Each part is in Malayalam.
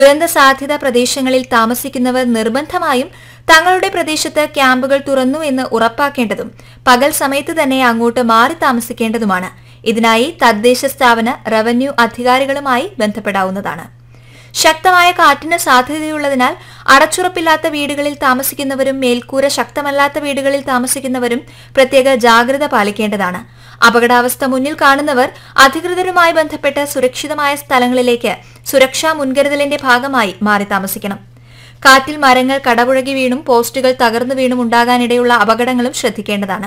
ദുരന്ത സാധ്യത പ്രദേശങ്ങളിൽ താമസിക്കുന്നവർ നിർബന്ധമായും തങ്ങളുടെ പ്രദേശത്ത് ക്യാമ്പുകൾ തുറന്നു എന്ന് ഉറപ്പാക്കേണ്ടതും പകൽ സമയത്ത് തന്നെ അങ്ങോട്ട് മാറി താമസിക്കേണ്ടതുമാണ് ഇതിനായി തദ്ദേശ സ്ഥാപന റവന്യൂ അധികാരികളുമായി ബന്ധപ്പെടാവുന്നതാണ് ശക്തമായ കാറ്റിന് സാധ്യതയുള്ളതിനാൽ അടച്ചുറപ്പില്ലാത്ത വീടുകളിൽ താമസിക്കുന്നവരും മേൽക്കൂര ശക്തമല്ലാത്ത വീടുകളിൽ താമസിക്കുന്നവരും പ്രത്യേക ജാഗ്രത പാലിക്കേണ്ടതാണ് അപകടാവസ്ഥ മുന്നിൽ കാണുന്നവർ അധികൃതരുമായി ബന്ധപ്പെട്ട് സുരക്ഷിതമായ സ്ഥലങ്ങളിലേക്ക് സുരക്ഷാ മുൻകരുതലിന്റെ ഭാഗമായി മാറി താമസിക്കണം കാറ്റിൽ മരങ്ങൾ കടപുഴകി വീണും പോസ്റ്റുകൾ തകർന്നു വീണും ഉണ്ടാകാനിടയുള്ള അപകടങ്ങളും ശ്രദ്ധിക്കേണ്ടതാണ്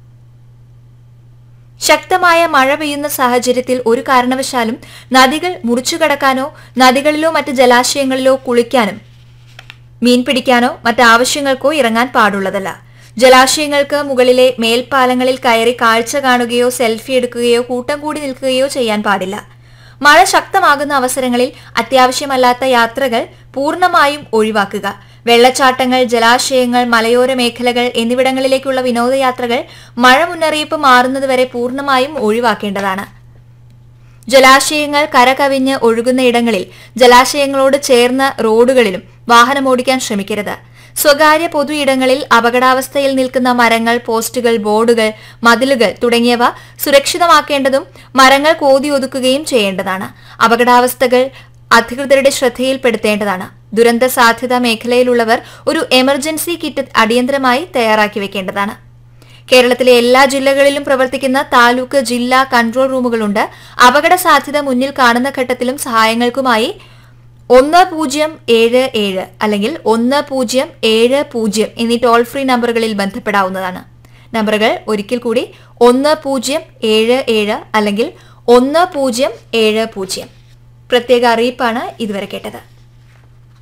ശക്തമായ മഴ പെയ്യുന്ന സാഹചര്യത്തിൽ ഒരു കാരണവശാലും നദികൾ മുറിച്ചു കടക്കാനോ നദികളിലോ മറ്റ് ജലാശയങ്ങളിലോ കുളിക്കാനും മീൻ പിടിക്കാനോ മറ്റാവശ്യങ്ങൾക്കോ ഇറങ്ങാൻ പാടുള്ളതല്ല ജലാശയങ്ങൾക്ക് മുകളിലെ മേൽപ്പാലങ്ങളിൽ കയറി കാഴ്ച കാണുകയോ സെൽഫി എടുക്കുകയോ കൂട്ടം കൂടി നിൽക്കുകയോ ചെയ്യാൻ പാടില്ല മഴ ശക്തമാകുന്ന അവസരങ്ങളിൽ അത്യാവശ്യമല്ലാത്ത യാത്രകൾ പൂർണ്ണമായും ഒഴിവാക്കുക വെള്ളച്ചാട്ടങ്ങൾ ജലാശയങ്ങൾ മലയോര മേഖലകൾ എന്നിവിടങ്ങളിലേക്കുള്ള വിനോദയാത്രകൾ മഴ മുന്നറിയിപ്പ് മാറുന്നതുവരെ പൂർണ്ണമായും ഒഴിവാക്കേണ്ടതാണ് ജലാശയങ്ങൾ കരകവിഞ്ഞ് ഒഴുകുന്ന ഇടങ്ങളിൽ ജലാശയങ്ങളോട് ചേർന്ന റോഡുകളിലും വാഹനമോടിക്കാൻ ശ്രമിക്കരുത് സ്വകാര്യ പൊതു ഇടങ്ങളിൽ അപകടാവസ്ഥയിൽ നിൽക്കുന്ന മരങ്ങൾ പോസ്റ്റുകൾ ബോർഡുകൾ മതിലുകൾ തുടങ്ങിയവ സുരക്ഷിതമാക്കേണ്ടതും മരങ്ങൾ കോതി ഒതുക്കുകയും ചെയ്യേണ്ടതാണ് അപകടാവസ്ഥകൾ അധികൃതരുടെ ശ്രദ്ധയിൽപ്പെടുത്തേണ്ടതാണ് ദുരന്ത സാധ്യത മേഖലയിലുള്ളവർ ഒരു എമർജൻസി കിറ്റ് അടിയന്തരമായി തയ്യാറാക്കി വെക്കേണ്ടതാണ് കേരളത്തിലെ എല്ലാ ജില്ലകളിലും പ്രവർത്തിക്കുന്ന താലൂക്ക് ജില്ലാ കൺട്രോൾ റൂമുകളുണ്ട് അപകട സാധ്യത മുന്നിൽ കാണുന്ന ഘട്ടത്തിലും സഹായങ്ങൾക്കുമായി ഒന്ന് പൂജ്യം ഏഴ് ഏഴ് അല്ലെങ്കിൽ ഒന്ന് പൂജ്യം ഏഴ് പൂജ്യം എന്നീ ടോൾ ഫ്രീ നമ്പറുകളിൽ ബന്ധപ്പെടാവുന്നതാണ് നമ്പറുകൾ ഒരിക്കൽ കൂടി ഒന്ന് പൂജ്യം ഏഴ് ഏഴ് അല്ലെങ്കിൽ ഒന്ന് പൂജ്യം ഏഴ് പൂജ്യം പ്രത്യേക അറിയിപ്പാണ് ഇതുവരെ കേട്ടത്